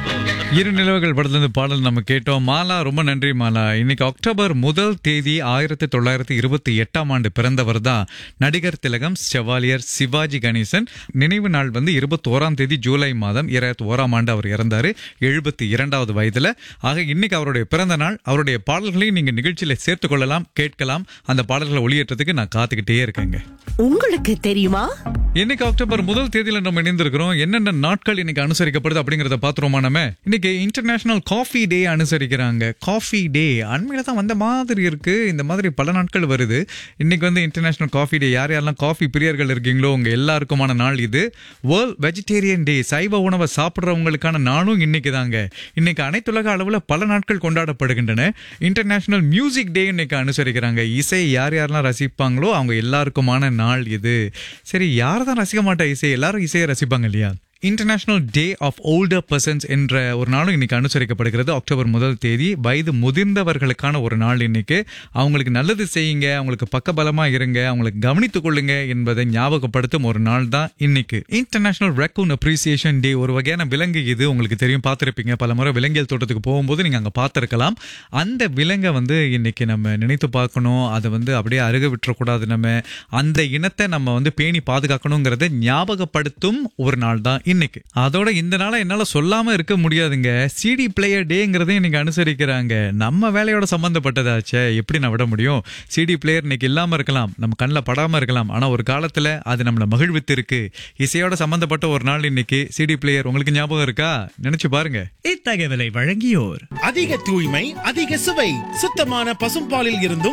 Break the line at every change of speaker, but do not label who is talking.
இரு நிலவுகள் படத்துல பாடல் நம்ம கேட்டோம் மாலா ரொம்ப நன்றி மாலா இன்னைக்கு அக்டோபர் முதல் தேதி ஆயிரத்தி தொள்ளாயிரத்தி இருபத்தி எட்டாம் ஆண்டு பிறந்தவர் தான் நடிகர் திலகம் செவாலியர் சிவாஜி கணேசன் நினைவு நாள் வந்து இருபத்தி ஓராம் தேதி ஜூலை மாதம் இரண்டாயிரத்தி ஓராம் ஆண்டு அவர் இறந்தாரு எழுபத்தி இரண்டாவது வயதுல ஆக இன்னைக்கு அவருடைய பிறந்த நாள் அவருடைய பாடல்களையும் நீங்க நிகழ்ச்சியில சேர்த்துக் கொள்ளலாம் கேட்கலாம் அந்த பாடல்களை ஒளியேற்றத்துக்கு நான் காத்துக்கிட்டே இருக்கேங்க
உங்களுக்கு தெரியுமா
இன்னைக்கு அக்டோபர் முதல் தேதியில நம்ம இணைந்திருக்கிறோம் என்னென்ன நாட்கள் இன்னைக்கு அனுசரிக்கப்படுது அப்படிங்கறத பாத்துருவோமா நம்ம இன்னைக்கு இன்டர்நேஷனல் காஃபி டே அனுசரிக்கிறாங்க காஃபி டே அண்மையில தான் வந்த மாதிரி இருக்கு இந்த மாதிரி பல நாட்கள் வருது இன்னைக்கு வந்து இன்டர்நேஷனல் காஃபி டே யார் யாரெல்லாம் காஃபி பிரியர்கள் இருக்கீங்களோ உங்க எல்லாருக்குமான நாள் இது வேர்ல்ட் வெஜிடேரியன் டே சைவ உணவை சாப்பிட்றவங்களுக்கான நாளும் இன்னைக்கு தாங்க இன்னைக்கு அனைத்துலக அளவுல பல நாட்கள் கொண்டாடப்படுகின்றன இன்டர்நேஷனல் மியூசிக் டே இன்னைக்கு அனுசரிக்கிறாங்க இசை யார் யாரெல்லாம் ரசிப்பாங்களோ அவங்க எல்லாருக்குமான நாள் இது சரி யாரை தான் ரசிக்க மாட்டா இசை எல்லாரும் இசையை ரசிப்பாங்க இல்லையா international day of older persons என்ற ஒரு நாளும் இன்னைக்கு அனுசரிக்கப்படுகிறது அக்டோபர் முதல் தேதி வயது முதிர்ந்தவர்களுக்கான ஒரு நாள் இன்னைக்கு அவங்களுக்கு நல்லது செய்யுங்க அவங்களுக்கு பக்கபலமா இருங்க அவங்களுக்கு கவனித்துக் கொள்ளுங்க என்பதை ஞாபகப்படுத்தும் ஒரு நாள் தான் இன்னைக்கு இன்டர்நேஷனல் ரெக்கூன் அப்ரிசியேஷன் டே ஒரு வகையான விலங்கு இது உங்களுக்கு தெரியும் பார்த்திருப்பீங்க பல முறை விலங்கியல் தோட்டத்துக்கு போகும்போது நீங்க அங்க பார்த்திருக்கலாம் அந்த விலங்கை வந்து இன்னைக்கு நம்ம நினைத்து பார்க்கணும் அதை வந்து அப்படியே அருக விட்டுறக்கூடாது நம்ம அந்த இனத்தை நம்ம வந்து பேணி பாதுகாக்கணுங்கிறத ஞாபகப்படுத்தும் ஒரு நாள் தான் இன்னைக்கு அதோட இந்த நாளை என்னால சொல்லாம இருக்க முடியாதுங்க சிடி பிளேயர் டேங்கிறதையும் இன்னைக்கு அனுசரிக்கிறாங்க நம்ம வேலையோட சம்பந்தப்பட்டதாச்சே எப்படி நான் விட முடியும் சிடி பிளேயர் இன்னைக்கு இல்லாம இருக்கலாம் நம்ம கண்ணில் படாம இருக்கலாம் ஆனா ஒரு காலத்துல அது நம்மள மகிழ்வித்து இருக்கு இசையோட சம்பந்தப்பட்ட ஒரு நாள் இன்னைக்கு சிடி பிளேயர் உங்களுக்கு ஞாபகம் இருக்கா நினைச்சு பாருங்க
இத்தகவலை வழங்கியோர்
அதிக தூய்மை அதிக சுவை சுத்தமான பசும்பாலில் இருந்தும்